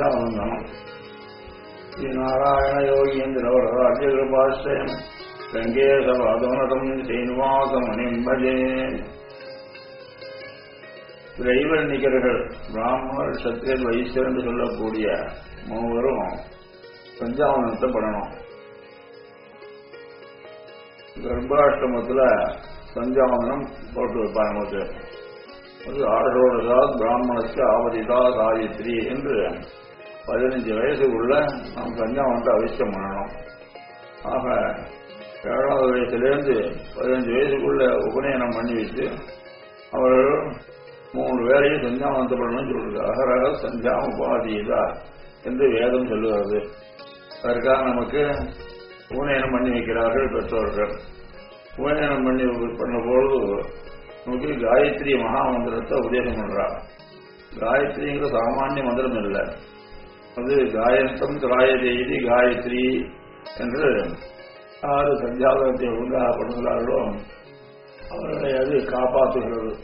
சஞ்சாவந்தனம் ஸ்ரீ நாராயண யோகீந்திரவரராஜகிருபாஸ்ரயம் கங்கேசபாதோனதம் ஸ்ரீனிவாசமணிம் பஜே திரைவர்ணிகர்கள் பிராமணர் சத்திரியர் வைசியர் என்று சொல்லக்கூடிய மூவரும் சஞ்சாவனத்தை பண்ணணும் கர்ப்பாஷ்டமத்துல சஞ்சாவனம் போட்டு வைப்பார் நமக்கு அது ஆடரோடதா பிராமணத்து ஆவதிதா சாவித்ரி என்று பதினஞ்சு வயசுக்குள்ள நாம் சஞ்சாவனத்தை அவசியம் பண்ணணும் ஆக ஏழாவது வயசுலேருந்து பதினஞ்சு வயசுக்குள்ள உபநயனம் பண்ணி வச்சு அவர்கள் மூணு வேலையும் சஞ்சாவனத்தை பண்ணணும்னு சொல்றது அகரக சஞ்சாம உபாதிதா என்று வேதம் சொல்லுகிறது அதற்காக நமக்கு உபநயனம் பண்ணி வைக்கிறார்கள் பெற்றோர்கள் உபநயனம் பண்ணி பண்ண பொழுது நமக்கு காயத்ரி மகாமந்திரத்தை உபதேசம் பண்றார் காயத்ரிங்கிற சாமானிய மந்திரம் இல்லை அது காயந்தம் திராயதேதி காயத்ரி என்று யாரு சஞ்சாதனத்தை ஒழுங்காக பண்ணுகிறார்களோ அவர்களை அது காப்பாற்றுகிறது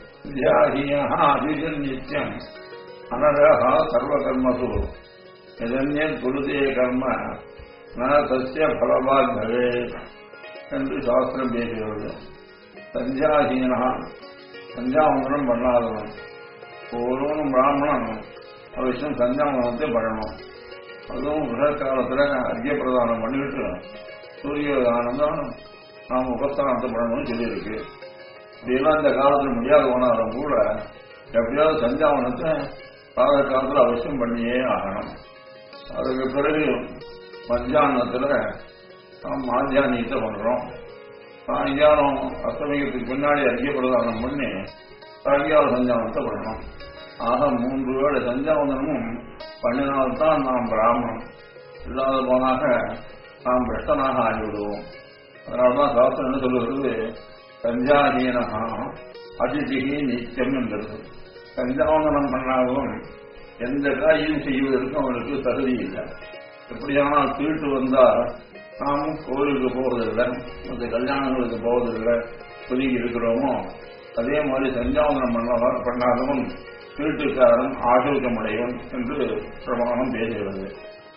அபிஜன் நித்தியம் அனரகா சர்வகர்மசு எதன்யே குருதே கர்ம ந சசிய பலவாத் பவே என்று சாஸ்திரம் பேசுகிறது சஞ்சாஹீனா சஞ்சாவந்தனம் பண்ணாதவன் ஒவ்வொருவனும் பிராமணன் அவசியம் சஞ்சாவனத்தை பண்ணணும் அதுவும் கிரக காலத்தில் அர்க்கிய பிரதானம் பண்ணிவிட்டு சூரியதானம் தான் நாம் உபஸ்தானத்தை பண்ணணும்னு சொல்லியிருக்கு இதெல்லாம் இந்த காலத்தில் முடியாத போனாலும் கூட எப்படியாவது சஞ்சாவனத்தை கால காலத்தில் அவசியம் பண்ணியே ஆகணும் அதுக்கு பிறகு மத்தியானத்தில் நாம் மாத்தியானியத்தை பண்ணுறோம் சாயங்காலம் அஸ்தமிகத்துக்கு பின்னாடி அறிக்கை பிரதானம் பண்ணி சாயங்கால சஞ்சாவனத்தை பண்ணணும் ஆக மூன்று வேளை சஞ்சாவந்தனமும் பண்ணினால்தான் நாம் பிராமணம் இல்லாத போனாக நாம் பிரஷ்டனாக ஆகிவிடுவோம் அதனால்தான் சாஸ்திரம் என்ன சொல்லுகிறது சஞ்சாதீனகா அதிதிகி நித்தியம் என்றது சஞ்சாவந்தனம் பண்ணாலும் எந்த காரியம் செய்வதற்கும் அவனுக்கு தகுதி இல்லை எப்படியானால் தீட்டு வந்தால் நாமும் கோவிலுக்கு போவதில்லை மற்ற கல்யாணங்களுக்கு போவதில்லை ஒதுங்கி இருக்கிறோமோ அதே மாதிரி சஞ்சாவந்தனம் பண்ண பண்ணாதவன் வீட்டுக்காரன் ஆசோக்கமடையவன் என்று பிரமாணம் பேசுகிறது